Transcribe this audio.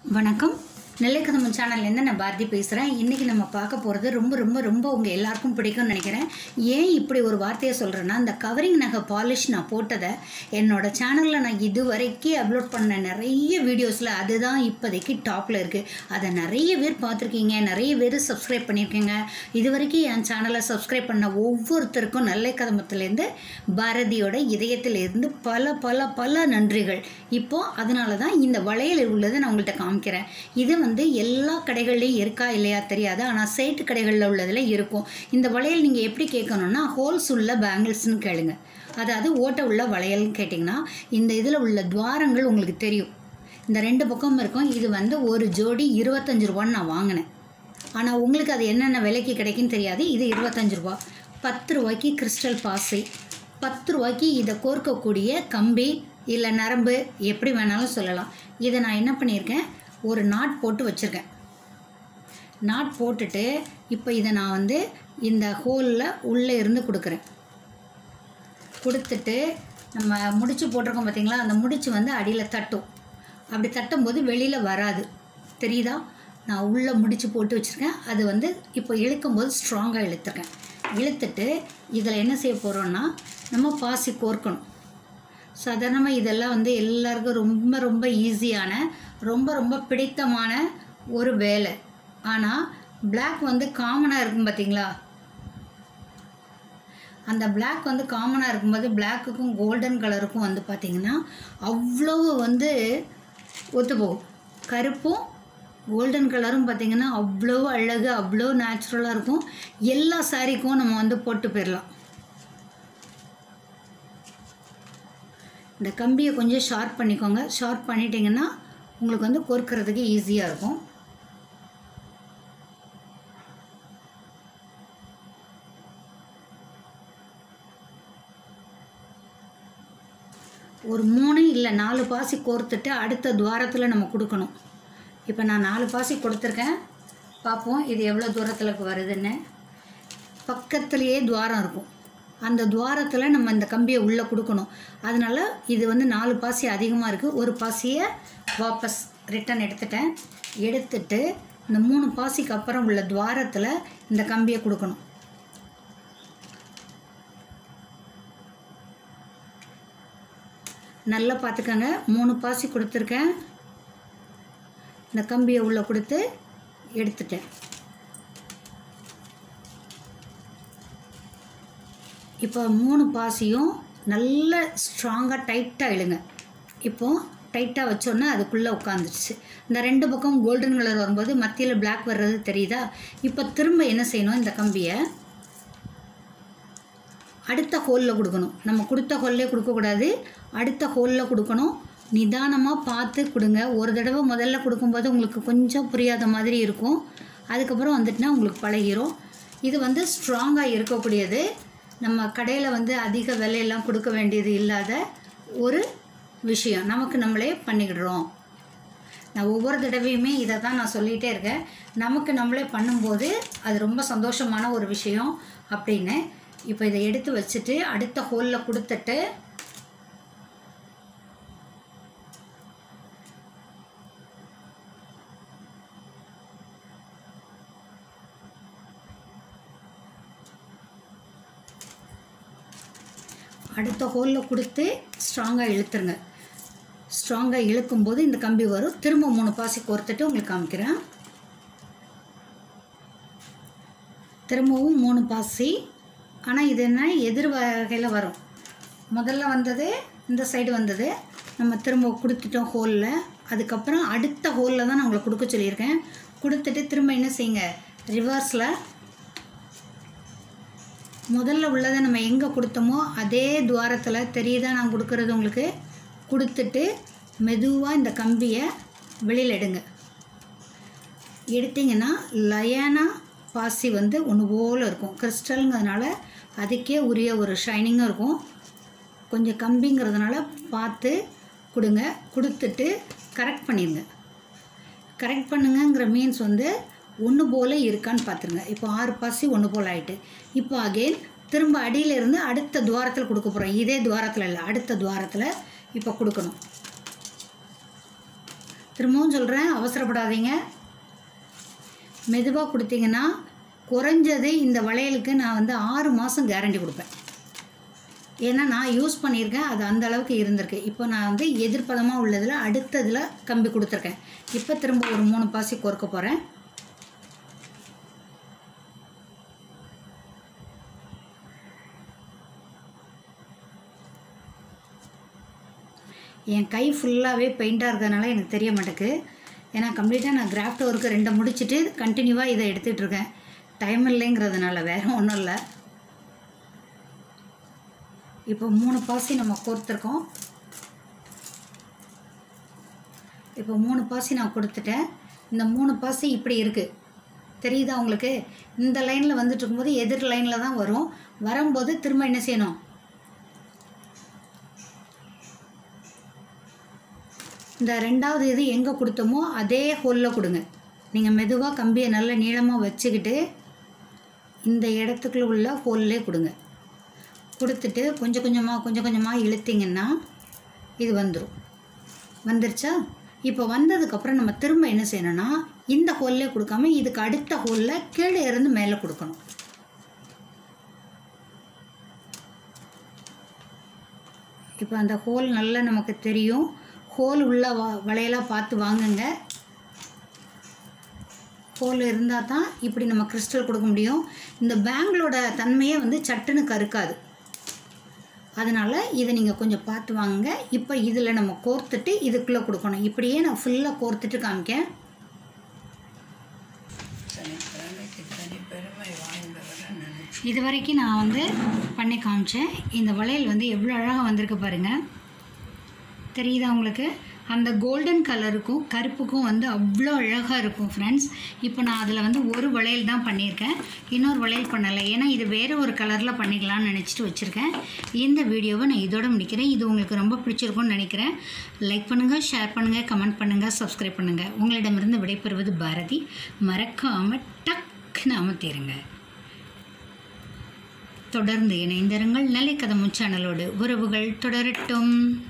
வணக்கம் நெல்லைக்கதம்பன் சேனல்லேருந்து நான் பாரதி பேசுகிறேன் இன்றைக்கி நம்ம பார்க்க போகிறது ரொம்ப ரொம்ப ரொம்ப உங்கள் எல்லாருக்கும் பிடிக்கும்னு நினைக்கிறேன் ஏன் இப்படி ஒரு வார்த்தையை சொல்கிறேன்னா இந்த கவரிங் நகை பாலிஷ் நான் போட்டதை என்னோடய சேனலில் நான் இதுவரைக்கும் அப்லோட் பண்ண நிறைய வீடியோஸில் அதுதான் இப்போதைக்கு டாப்பில் இருக்குது அதை நிறைய பேர் பார்த்துருக்கீங்க நிறைய பேர் சப்ஸ்கிரைப் பண்ணியிருக்கீங்க இது வரைக்கும் என் சேனலை சப்ஸ்கிரைப் பண்ண ஒவ்வொருத்தருக்கும் நல்ல கதம்பத்துலேருந்து பாரதியோட இதயத்திலிருந்து பல பல பல நன்றிகள் இப்போது அதனால தான் இந்த வளையல் உள்ளதை நான் உங்கள்கிட்ட காமிக்கிறேன் இது வந்து எல்லா கடைகள்லையும் இருக்கா இல்லையா தெரியாது ஆனால் சேட்டு கடைகளில் உள்ளதில் இருக்கும் இந்த வளையல் நீங்கள் எப்படி கேட்கணுன்னா ஹோல்ஸ் உள்ள பேங்கிள்ஸ்னு கேளுங்க அதாவது ஓட்டை உள்ள வளையல்னு கேட்டிங்கன்னா இந்த இதில் உள்ள துவாரங்கள் உங்களுக்கு தெரியும் இந்த ரெண்டு பக்கம் இருக்கும் இது வந்து ஒரு ஜோடி இருபத்தஞ்சு ரூபான்னு நான் வாங்கினேன் ஆனால் உங்களுக்கு அது என்னென்ன விலைக்கு கிடைக்குன்னு தெரியாது இது இருபத்தஞ்சு ரூபா பத்து ரூபாய்க்கு கிறிஸ்டல் பாசி பத்து ரூபாய்க்கு இதை கோர்க்கக்கூடிய கம்பி இல்லை நரம்பு எப்படி வேணாலும் சொல்லலாம் இதை நான் என்ன பண்ணியிருக்கேன் ஒரு நாட் போட்டு வச்சுருக்கேன் நாட் போட்டுட்டு இப்போ இதை நான் வந்து இந்த ஹோலில் உள்ளே இருந்து கொடுக்குறேன் கொடுத்துட்டு நம்ம முடிச்சு போட்டிருக்கோம் பார்த்தீங்களா அந்த முடிச்சு வந்து அடியில் தட்டும் அப்படி தட்டும்போது வெளியில் வராது தெரியுதா நான் உள்ளே முடிச்சு போட்டு வச்சுருக்கேன் அது வந்து இப்போ இழுக்கும்போது ஸ்ட்ராங்காக இழுத்துருக்கேன் இழுத்துட்டு இதில் என்ன செய்ய போகிறோன்னா நம்ம பாசி கோர்க்கணும் சாதாரணமாக இதெல்லாம் வந்து எல்லாருக்கும் ரொம்ப ரொம்ப ஈஸியான ரொம்ப ரொம்ப பிடித்தமான ஒரு வேலை ஆனால் Black வந்து காமனாக இருக்கும் பார்த்தீங்களா அந்த Black வந்து காமனாக இருக்கும்போது பிளாக்குக்கும் கோல்டன் கலருக்கும் வந்து பார்த்திங்கன்னா அவ்வளவு வந்து ஒத்து போகும் கருப்பும் கோல்டன் கலரும் பார்த்திங்கன்னா அவ்வளோ அழகு அவ்வளோ நேச்சுரலாக இருக்கும் எல்லா சாரீக்கும் நம்ம வந்து போட்டு போயிடலாம் இந்த கம்பியை கொஞ்சம் ஷார்ப் பண்ணிக்கோங்க ஷார்ப் பண்ணிட்டீங்கன்னா உங்களுக்கு வந்து கோர்க்கறதுக்கு ஈஸியாக இருக்கும் ஒரு மூணு இல்லை நாலு பாசி கோர்த்துட்டு அடுத்த துவாரத்தில் நம்ம கொடுக்கணும் இப்போ நான் நாலு பாசி கொடுத்துருக்கேன் பார்ப்போம் இது எவ்வளோ தூரத்தில் வருதுன்னு பக்கத்துலேயே துவாரம் இருக்கும் அந்த துவாரத்தில் நம்ம இந்த கம்பியை உள்ளே கொடுக்கணும் அதனால் இது வந்து நாலு பாசி அதிகமாக இருக்குது ஒரு பாசியை வாபஸ் ரிட்டன் எடுத்துட்டேன் எடுத்துட்டு இந்த மூணு பாசிக்கு அப்புறம் உள்ள துவாரத்தில் இந்த கம்பியை கொடுக்கணும் நல்லா பார்த்துக்கோங்க மூணு பாசி கொடுத்துருக்கேன் இந்த கம்பியை உள்ளே கொடுத்து எடுத்துட்டேன் இப்போ மூணு பாசியும் நல்ல ஸ்ட்ராங்காக டைட்டாக இழுங்க இப்போ டைட்டாக வச்சோன்னே அதுக்குள்ளே உட்காந்துருச்சு இந்த ரெண்டு பக்கம் கோல்டன் கலர் வரும்போது மத்தியில் Black வர்றது தெரியுதா இப்போ திரும்ப என்ன செய்யணும் இந்த கம்பியை அடுத்த ஹோலில் கொடுக்கணும் நம்ம கொடுத்த ஹோல்லே கொடுக்கக்கூடாது அடுத்த ஹோலில் கொடுக்கணும் நிதானமாக பார்த்து கொடுங்க ஒரு தடவை முதல்ல கொடுக்கும்போது உங்களுக்கு கொஞ்சம் புரியாத மாதிரி இருக்கும் அதுக்கப்புறம் வந்துட்டுனா உங்களுக்கு பழகிரும் இது வந்து ஸ்ட்ராங்காக இருக்கக்கூடியது நம்ம கடையில் வந்து அதிக விலையெல்லாம் கொடுக்க வேண்டியது இல்லாத ஒரு விஷயம் நமக்கு நம்மளே பண்ணிக்கிடுறோம் நான் ஒவ்வொரு தடவையுமே இதை தான் நான் சொல்லிகிட்டே இருக்கேன் நமக்கு நம்மளே பண்ணும்போது அது ரொம்ப சந்தோஷமான ஒரு விஷயம் அப்படின்னு இப்போ இதை எடுத்து வச்சுட்டு அடுத்த ஹோலில் கொடுத்துட்டு அடுத்த ஹோலில் கொடுத்து ஸ்ட்ராங்காக இழுத்துருங்க ஸ்ட்ராங்காக இழுக்கும்போது இந்த கம்பி வரும் திரும்ப மூணு பாசி கோர்த்துட்டு உங்களுக்கு காமிக்கிறேன் திரும்பவும் மூணு பாசி ஆனால் இது என்ன எதிர் வகையில் வரும் முதல்ல வந்தது இந்த சைடு வந்தது நம்ம திரும்ப கொடுத்துட்டோம் ஹோலில் அதுக்கப்புறம் அடுத்த ஹோலில் தான் நான் உங்களை கொடுக்க சொல்லியிருக்கேன் கொடுத்துட்டு திரும்ப என்ன செய்யுங்க ரிவர்ஸில் முதல்ல உள்ளதை நம்ம எங்கே கொடுத்தோமோ அதே துவாரத்தில் தெரியுதா நான் கொடுக்குறது உங்களுக்கு கொடுத்துட்டு மெதுவாக இந்த கம்பியை வெளியில் எடுங்க எடுத்திங்கன்னா லயனா பாசி வந்து ஒன்று போல் இருக்கும் கிறிஸ்டலுங்கிறதுனால அதுக்கே உரிய ஒரு ஷைனிங்கும் இருக்கும் கொஞ்சம் கம்பிங்கிறதுனால பார்த்து கொடுங்க கொடுத்துட்டு கரெக்ட் பண்ணிடுங்க கரெக்ட் பண்ணுங்கங்கிற மீன்ஸ் வந்து ஒன்று போல் இருக்கான்னு பார்த்துருங்க இப்போ ஆறு பாசி ஒன்று போல் ஆகிட்டு இப்போ அகெயின் திரும்ப அடியிலேருந்து அடுத்த துவாரத்தில் கொடுக்க போகிறோம் இதே துவாரத்தில் இல்லை அடுத்த துவாரத்தில் இப்போ கொடுக்கணும் திரும்பவும் சொல்கிறேன் அவசரப்படாதீங்க மெதுவாக கொடுத்தீங்கன்னா குறைஞ்சது இந்த வளையலுக்கு நான் வந்து ஆறு மாதம் கேரண்டி கொடுப்பேன் ஏன்னா நான் யூஸ் பண்ணியிருக்கேன் அது அந்த அளவுக்கு இருந்திருக்கு இப்போ நான் வந்து எதிர்ப்பதமாக உள்ளதில் அடுத்ததில் கம்பி கொடுத்துருக்கேன் இப்போ திரும்ப ஒரு மூணு பாசி கோர்க்க போகிறேன் என் கை ஃபுல்லாகவே பெயிண்டாக இருக்கிறதுனால எனக்கு தெரிய மாட்டேக்கு ஏன்னா கம்ப்ளீட்டாக நான் கிராஃப்ட் ஒர்க்கு ரெண்டை முடிச்சுட்டு கண்டினியூவாக இதை எடுத்துகிட்டு இருக்கேன் டைம் இல்லைங்கிறதுனால வேறு ஒன்றும் இல்லை இப்போ மூணு பாசி நம்ம கோர்த்துருக்கோம் இப்போ மூணு பாசி நான் கொடுத்துட்டேன் இந்த மூணு பாசி இப்படி இருக்குது தெரியுதா உங்களுக்கு இந்த லைனில் வந்துட்டு இருக்கும்போது எதிர் லைனில் தான் வரும் வரும்போது திரும்ப என்ன செய்யணும் இந்த ரெண்டாவது இது எங்கே கொடுத்தோமோ அதே ஹோலில் கொடுங்க நீங்கள் மெதுவாக கம்பியை நல்ல நீளமாக வச்சுக்கிட்டு இந்த இடத்துக்குள்ள உள்ள ஹோல்லே கொடுங்க கொடுத்துட்டு கொஞ்சம் கொஞ்சமாக கொஞ்சம் கொஞ்சமாக இழுத்தீங்கன்னா இது வந்துடும் வந்துருச்சா இப்போ வந்ததுக்கப்புறம் நம்ம திரும்ப என்ன செய்யணும்னா இந்த ஹோல்லே கொடுக்காம இதுக்கு அடுத்த ஹோலில் கீழே இருந்து மேலே கொடுக்கணும் இப்போ அந்த ஹோல் நல்லா நமக்கு தெரியும் ஹோல் உள்ள வ வளையலாக பார்த்து வாங்குங்க ஹோல் இருந்தால் தான் இப்படி நம்ம கிறிஸ்டல் கொடுக்க முடியும் இந்த பேங்களோட தன்மையே வந்து சட்டுன்னு கருக்காது அதனால் இதை நீங்கள் கொஞ்சம் பார்த்து வாங்குங்க இப்போ இதில் நம்ம கோர்த்துட்டு இதுக்குள்ளே கொடுக்கணும் இப்படியே நான் ஃபுல்லாக கோர்த்துட்டு காமிக்கேன் தனிப்பெருமைக்கு தனிப்பெருமை வாய்ந்தவரை நினைச்சு இது வரைக்கும் நான் வந்து பண்ணி காமிச்சேன் இந்த வளையல் வந்து எவ்வளோ அழகாக வந்திருக்கு பாருங்கள் தெரியுதா உங்களுக்கு அந்த கோல்டன் கலருக்கும் கருப்புக்கும் வந்து அவ்வளோ அழகாக இருக்கும் ஃப்ரெண்ட்ஸ் இப்போ நான் அதில் வந்து ஒரு வளையல் தான் பண்ணியிருக்கேன் இன்னொரு வளையல் பண்ணலை ஏன்னா இது வேறு ஒரு கலரில் பண்ணிக்கலாம்னு நினச்சிட்டு வச்சுருக்கேன் இந்த வீடியோவை நான் இதோட முடிக்கிறேன் இது உங்களுக்கு ரொம்ப பிடிச்சிருக்கும்னு நினைக்கிறேன் லைக் பண்ணுங்கள் ஷேர் பண்ணுங்கள் கமெண்ட் பண்ணுங்கள் சப்ஸ்கிரைப் பண்ணுங்கள் உங்களிடமிருந்து விடைபெறுவது பாரதி மறக்காமல் டக்குன்னு அமர்த்திடுங்க தொடர்ந்து இணைந்திருங்கள் நிலைக்கதமு சேனலோடு உறவுகள் தொடரட்டும்